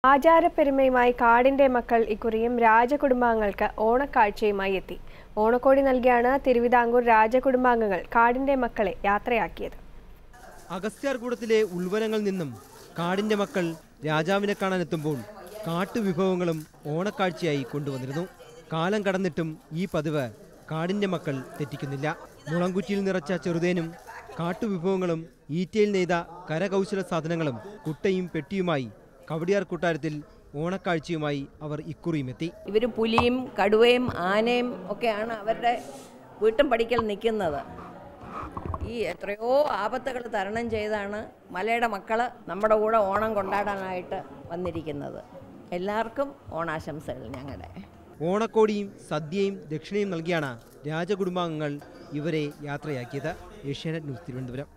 ആചാരപ്പെരുമയുമായി കാടിന്റെ മക്കൾ ഇക്കുറിയും രാജകുടുംബാംഗങ്ങൾക്ക് ഓണക്കാഴ്ചയുമായി എത്തി ഓണക്കോടി നൽകിയാണ് തിരുവിതാംകൂർ രാജകുടുംബാംഗങ്ങൾ കാടിന്റെ മക്കളെ യാത്രയാക്കിയത് അഗസ്ത്യാർകൂടത്തിലെ ഉൾവനങ്ങളിൽ നിന്നും കാടിന്റെ മക്കൾ രാജാവിനെ കാണാനെത്തുമ്പോൾ കാട്ടുവിഭവങ്ങളും ഓണക്കാഴ്ചയായി കൊണ്ടുവന്നിരുന്നു കാലം കടന്നിട്ടും ഈ പതിവ് കാടിന്റെ മക്കൾ തെറ്റിക്കുന്നില്ല മുളങ്കുറ്റിയിൽ നിറച്ച ചെറുതേനും കാട്ടുവിഭവങ്ങളും ഈറ്റയിൽ നെയ്ത കരകൗശല സാധനങ്ങളും കുട്ടയും പെട്ടിയുമായി കവടിയാർ കൊട്ടാരത്തിൽ ഓണക്കാഴ്ചയുമായി അവർ ഇക്കുറിയും എത്തി ഇവർ പുലിയും കടുവയും ആനയും ഒക്കെയാണ് അവരുടെ വീട്ടും പഠിക്കൽ നിൽക്കുന്നത് ഈ എത്രയോ ആപത്തുകൾ തരണം ചെയ്താണ് മലയുടെ മക്കൾ നമ്മുടെ കൂടെ ഓണം കൊണ്ടാടാനായിട്ട് വന്നിരിക്കുന്നത് എല്ലാവർക്കും ഓണാശംസകൾ ഞങ്ങളുടെ ഓണക്കോടിയും സദ്യയും ദക്ഷിണയും നൽകിയാണ് രാജകുടുംബാംഗങ്ങൾ ഇവരെ യാത്രയാക്കിയത് ഏഷ്യാനെറ്റ് ന്യൂസ് തിരുവനന്തപുരം